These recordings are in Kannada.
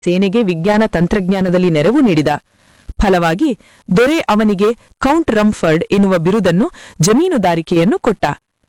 ಸೇನೆಗೆ ವಿಜ್ಞಾನ ತಂತ್ರಜ್ಞಾನದಲ್ಲಿ ನೆರವು ನೀಡಿದ ಫಲವಾಗಿ ದೊರೆ ಅವನಿಗೆ ಕೌಂಟ್ ರಂಫರ್ಡ್ ಎನ್ನುವ ಬಿರುದನ್ನು ಜಮೀನುದಾರಿಕೆಯನ್ನು ಕೊಟ್ಟ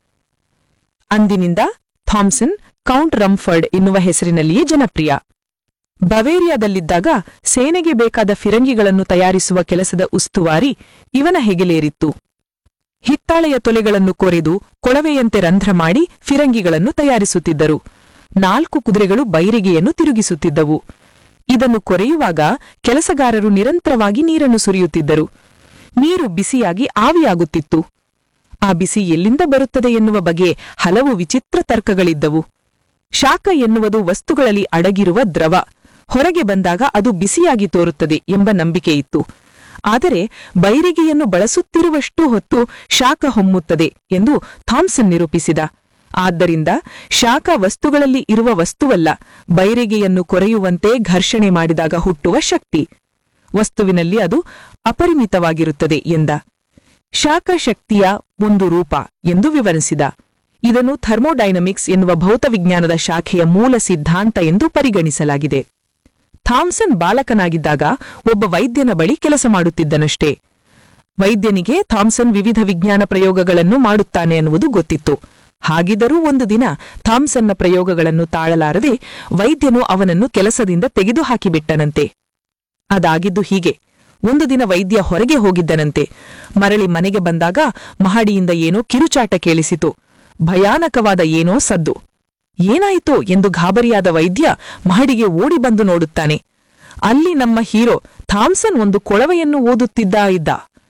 ಅಂದಿನಿಂದ ಥಾಮ್ಸನ್ ಕೌಂಟ್ ರಂಫರ್ಡ್ ಎನ್ನುವ ಹೆಸರಿನಲ್ಲಿಯೇ ಜನಪ್ರಿಯ ಬವೇರಿಯಾದಲ್ಲಿದ್ದಾಗ ಸೇನೆಗೆ ಬೇಕಾದ ಫಿರಂಗಿಗಳನ್ನು ತಯಾರಿಸುವ ಕೆಲಸದ ಉಸ್ತುವಾರಿ ಇವನ ಹೆಗಲೇರಿತ್ತು ಹಿತ್ತಾಳೆಯ ತೊಲೆಗಳನ್ನು ಕೊರೆದು ಕೊಳವೆಯಂತೆ ರಂಧ್ರ ಮಾಡಿ ಫಿರಂಗಿಗಳನ್ನು ತಯಾರಿಸುತ್ತಿದ್ದರು ನಾಲ್ಕು ಕುದುರೆಗಳು ಬೈರಿಗೆಯನ್ನು ತಿರುಗಿಸುತ್ತಿದ್ದವು ಇದನ್ನು ಕೊರೆಯುವಾಗ ಕೆಲಸಗಾರರು ನಿರಂತರವಾಗಿ ನೀರನ್ನು ಸುರಿಯುತ್ತಿದ್ದರು ನೀರು ಬಿಸಿಯಾಗಿ ಆವಿಯಾಗುತ್ತಿತ್ತು ಆ ಬಿಸಿ ಎಲ್ಲಿಂದ ಬರುತ್ತದೆ ಎನ್ನುವ ಬಗ್ಗೆ ಹಲವು ವಿಚಿತ್ರ ತರ್ಕಗಳಿದ್ದವು ಶಾಖ ಎನ್ನುವುದು ವಸ್ತುಗಳಲ್ಲಿ ಅಡಗಿರುವ ದ್ರವ ಹೊರಗೆ ಬಂದಾಗ ಅದು ಬಿಸಿಯಾಗಿ ತೋರುತ್ತದೆ ಎಂಬ ನಂಬಿಕೆಯಿತ್ತು ಆದರೆ ಬೈರಿಗೆಯನ್ನು ಬಳಸುತ್ತಿರುವಷ್ಟು ಹೊತ್ತು ಶಾಖ ಹೊಮ್ಮುತ್ತದೆ ಎಂದು ಥಾಮ್ಸನ್ ನಿರೂಪಿಸಿದ ಆದ್ದರಿಂದ ಶಾಖ ವಸ್ತುಗಳಲ್ಲಿ ಇರುವ ವಸ್ತುವಲ್ಲ ಬೈರಿಗೆಯನ್ನು ಕೊರೆಯುವಂತೆ ಘರ್ಷಣೆ ಮಾಡಿದಾಗ ಹುಟ್ಟುವ ಶಕ್ತಿ ವಸ್ತುವಿನಲ್ಲಿ ಅದು ಅಪರಿಮಿತವಾಗಿರುತ್ತದೆ ಎಂದ ಶಾಖ ಶಕ್ತಿಯ ಒಂದು ರೂಪ ಎಂದು ವಿವರಿಸಿದ ಇದನ್ನು ಥರ್ಮೋಡೈನಮಿಕ್ಸ್ ಎನ್ನುವ ಭೌತವಿಜ್ಞಾನದ ಶಾಖೆಯ ಮೂಲ ಸಿದ್ಧಾಂತ ಎಂದು ಪರಿಗಣಿಸಲಾಗಿದೆ ಥಾಮ್ಸನ್ ಬಾಲಕನಾಗಿದ್ದಾಗ ಒಬ್ಬ ವೈದ್ಯನ ಬಳಿ ಕೆಲಸ ಮಾಡುತ್ತಿದ್ದನಷ್ಟೇ ವೈದ್ಯನಿಗೆ ಥಾಮ್ಸನ್ ವಿವಿಧ ವಿಜ್ಞಾನ ಪ್ರಯೋಗಗಳನ್ನು ಮಾಡುತ್ತಾನೆ ಅನ್ನುವುದು ಗೊತ್ತಿತ್ತು ಹಾಗಿದ್ದರೂ ಒಂದು ದಿನ ಥಾಮ್ಸನ್ನ ಪ್ರಯೋಗಗಳನ್ನು ತಾಳಲಾರದೆ ವೈದ್ಯನು ಅವನನ್ನು ಕೆಲಸದಿಂದ ತೆಗೆದುಹಾಕಿಬಿಟ್ಟನಂತೆ ಅದಾಗಿದ್ದು ಹೀಗೆ ಒಂದು ದಿನ ವೈದ್ಯ ಹೊರಗೆ ಹೋಗಿದ್ದನಂತೆ ಮರಳಿ ಮನೆಗೆ ಬಂದಾಗ ಮಹಡಿಯಿಂದ ಏನೋ ಕಿರುಚಾಟ ಕೇಳಿಸಿತು ಭಯಾನಕವಾದ ಏನೋ ಸದ್ದು ಏನಾಯಿತೋ ಎಂದು ಗಾಬರಿಯಾದ ವೈದ್ಯ ಮಹಡಿಗೆ ಓಡಿ ಬಂದು ನೋಡುತ್ತಾನೆ ಅಲ್ಲಿ ನಮ್ಮ ಹೀರೋ ಥಾಮ್ಸನ್ ಒಂದು ಕೊಳವೆಯನ್ನು ಓದುತ್ತಿದ್ದ ಇದ್ದ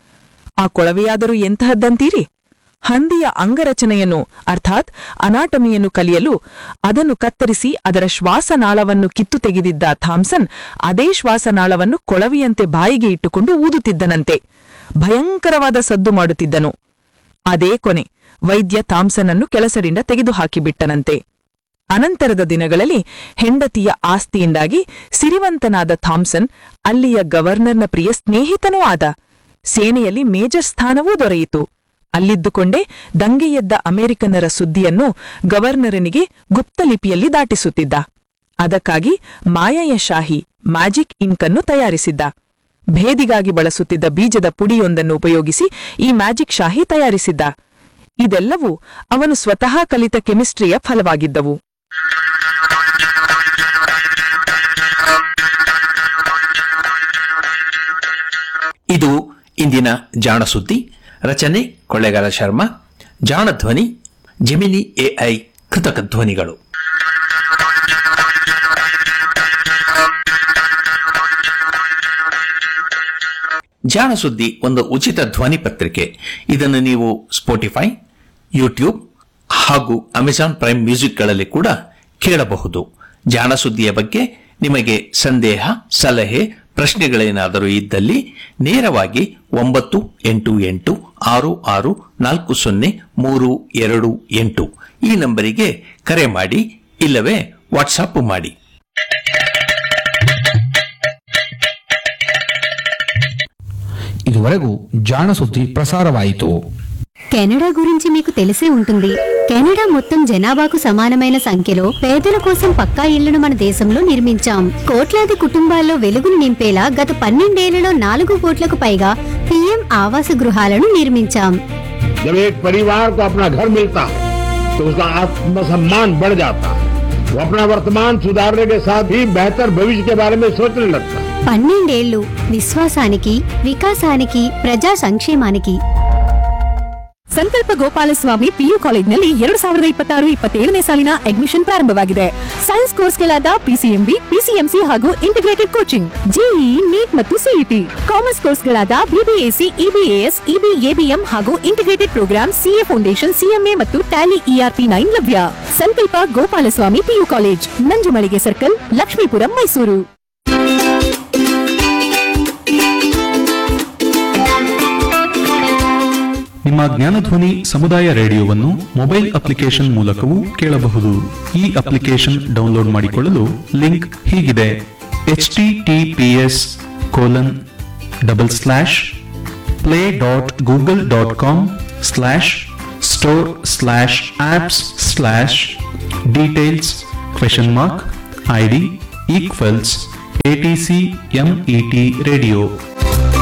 ಆ ಕೊಳವೆಯಾದರೂ ಎಂತಹದ್ದಂತೀರಿ ಹಂದಿಯ ಅಂಗರಚನೆಯನ್ನು ಅರ್ಥಾತ್ ಅನಾಟಮಿಯನ್ನು ಕಲಿಯಲು ಅದನ್ನು ಕತ್ತರಿಸಿ ಅದರ ಶ್ವಾಸನಾಳವನ್ನು ಕಿತ್ತು ತೆಗೆದಿದ್ದ ಥಾಮ್ಸನ್ ಅದೇ ಶ್ವಾಸನಾಳವನ್ನು ಕೊಳವೆಯಂತೆ ಬಾಯಿಗೆ ಇಟ್ಟುಕೊಂಡು ಊದುತ್ತಿದ್ದನಂತೆ ಭಯಂಕರವಾದ ಸದ್ದು ಮಾಡುತ್ತಿದ್ದನು ಅದೇ ಕೊನೆ ವೈದ್ಯ ಥಾಮ್ಸನನ್ನು ಕೆಲಸದಿಂದ ತೆಗೆದುಹಾಕಿಬಿಟ್ಟನಂತೆ ಅನಂತರದ ದಿನಗಳಲ್ಲಿ ಹೆಂಡತಿಯ ಆಸ್ತಿಯಿಂದಾಗಿ ಸಿರಿವಂತನಾದ ಥಾಮ್ಸನ್ ಅಲ್ಲಿಯ ಗವರ್ನರ್ನ ಪ್ರಿಯ ಸ್ನೇಹಿತನೂ ಆದ ಸೇನೆಯಲ್ಲಿ ಮೇಜರ್ ಸ್ಥಾನವೂ ದೊರೆಯಿತು ಅಲ್ಲಿದ್ದುಕೊಂಡೇ ದಂಗೆಯೆದ್ದ ಅಮೆರಿಕನ್ನರ ಸುದ್ದಿಯನ್ನು ಗವರ್ನರನಿಗೆ ಗುಪ್ತಲಿಪಿಯಲ್ಲಿ ದಾಟಿಸುತ್ತಿದ್ದ ಅದಕ್ಕಾಗಿ ಮಾಯಯ ಶಾಹಿ ಮ್ಯಾಜಿಕ್ ಇಂಕ್ ಅನ್ನು ತಯಾರಿಸಿದ್ದ ಭೇದಿಗಾಗಿ ಬಳಸುತ್ತಿದ್ದ ಬೀಜದ ಪುಡಿಯೊಂದನ್ನು ಉಪಯೋಗಿಸಿ ಈ ಮ್ಯಾಜಿಕ್ ಶಾಹಿ ತಯಾರಿಸಿದ್ದ ಇದೆಲ್ಲವೂ ಅವನು ಸ್ವತಃ ಕಲಿತ ಕೆಮಿಸ್ಟ್ರಿಯ ಫಲವಾಗಿದ್ದವು ಇದು ಇಂದಿನ ಜಾಣ ಸುದ್ದಿ ರಚನೆ ಕೊಳ್ಳೇಗಾಲ ಶರ್ಮಾ ಜಾಣ ಧ್ವನಿ ಜೆಮಿನಿ ಎಐ ಕೃತಕ ಧ್ವನಿಗಳು ಜಾಣ ಸುದ್ದಿ ಒಂದು ಉಚಿತ ಧ್ವನಿ ಪತ್ರಿಕೆ ಇದನ್ನು ನೀವು ಸ್ಪೋಟಿಫೈ ಯೂಟ್ಯೂಬ್ ಹಾಗೂ ಅಮೆಜಾನ್ ಪ್ರೈಮ್ ಮ್ಯೂಸಿಕ್ಗಳಲ್ಲಿ ಕೂಡ ಕೇಳಬಹುದು ಜಾಣ ಸುದ್ದಿಯ ಬಗ್ಗೆ ನಿಮಗೆ ಸಂದೇಹ ಸಲಹೆ ಪ್ರಶ್ನೆಗಳೇನಾದರೂ ಇದ್ದಲ್ಲಿ ನೇರವಾಗಿ ಒಂಬತ್ತು ಎಂಟು ಎಂಟು ಆರು ಆರು ನಾಲ್ಕು ಸೊನ್ನೆ ಮೂರು ಎರಡು ಎಂಟು ಈ ನಂಬರಿಗೆ ಕರೆ ಮಾಡಿ ಇಲ್ಲವೇ ವಾಟ್ಸಾಪ್ ಮಾಡಿ ఇదివరకు జాణ సుద్ది ప్రసారవాయిತು కెనడా గురించి మీకు తెలిసే ఉంటుంది కెనడా మొత్తం జనాభాకు సమానమైన సంఖ్యలో పేదల కోసం పక్కా ఇళ్లను మన దేశంలో నిర్మించాం కోట్లాది కుటుంబాల్లో వెలుగును నింపేలా గత పన్నెండేళ్లలో నాలుగు కోట్లకు పైగా పీఎం ఆవాస గృహాలను నిర్మించాం जब एक परिवार को अपना घर मिलता है तो उसका आत्मसम्मान बढ़ जाता है वो अपना वर्तमान सुधारने के साथ ही बेहतर भविष्य के बारे में सोचने लगता है పన్నెండేళ్లు విశ్వాసానికి వికాసానికి ప్రజా సంక్షేమానికి ಸಂಕಲ್ಪ ಗೋಪಾಲಸ್ವಾಮಿ ಪಿಯು ಕಾಲೇಜ್ನಲ್ಲಿ ಎರಡು ಸಾವಿರದ ಇಪ್ಪತ್ತಾರು ಇಪ್ಪತ್ತೇಳನೇ ಸಾಲಿನ ಅಡ್ಮಿಷನ್ ಪ್ರಾರಂಭವಾಗಿದೆ ಸೈನ್ಸ್ ಕೋರ್ಸ್ಗಳಾದ ಪಿಸಿಎಂಬಿ ಪಿಸಿಎಂಸಿ ಹಾಗೂ ಇಂಟಿಗ್ರೇಟೆಡ್ ಕೋಚಿಂಗ್ ಜೆಇಇ ನೀಟ್ ಮತ್ತು ಸಿಇಟಿ ಕಾಮರ್ಸ್ ಕೋರ್ಸ್ಗಳಾದ ಬಿಬಿಎಸಿ ಇಬಿಎಎಸ್ ಇಬಿಎಬಿಎಂ ಹಾಗೂ integrated programme C A foundation C M A ಮತ್ತು ಟ್ಯಾಲಿ ಇಆರ್ಪಿ ನೈನ್ ಲಭ್ಯ Sankalpa Gopalaswamy P U college Nanjumalige circle Lakshmipuram Mysuru ನಿಮ್ಮ ಜ್ಞಾನಧ್ವನಿ ಸಮುದಾಯ ರೇಡಿಯೋವನ್ನು ಮೊಬೈಲ್ ಅಪ್ಲಿಕೇಶನ್ ಮೂಲಕವೂ ಕೇಳಬಹುದು ಈ ಅಪ್ಲಿಕೇಶನ್ ಡೌನ್ಲೋಡ್ ಮಾಡಿಕೊಳ್ಳಲು ಲಿಂಕ್ ಹೀಗಿದೆ H T T P S colon double slash play dot Google dot com slash store slash apps slash details question mark I D equals A T C M E T radio